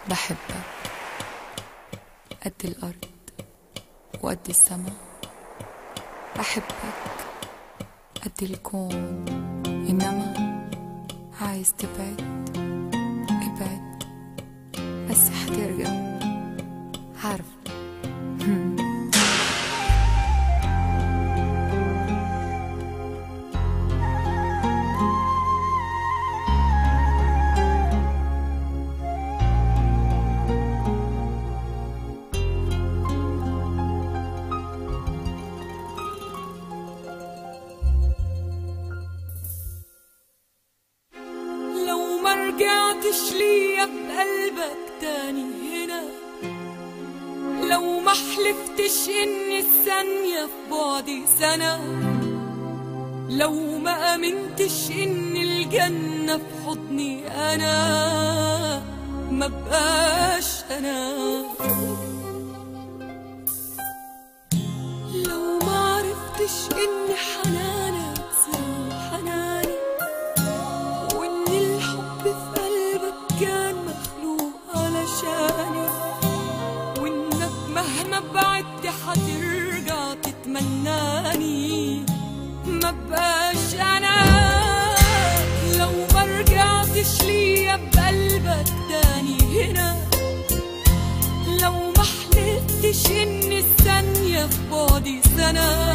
بحبك قد الأرض وقد السما بحبك قد الكون إنما عايز تبعد ابعد بس حترجع عارفة لو ما رجعتش ليا بقلبك تاني هنا لو ما حلفتش ان الثانية في بعدي سنة لو ما امنتش ان الجنة في حضني انا ما بقاش انا لو ما عرفتش ان حنانك سر حناني وان الحب في قلبك كان مخلوق علشاني وانك مهما بعدت حترجع تتمناني ما بقاش انا لو ما رجعتش ليا بقلبك تاني هنا لو ما حلفتش ان الثانية في بعدي سنة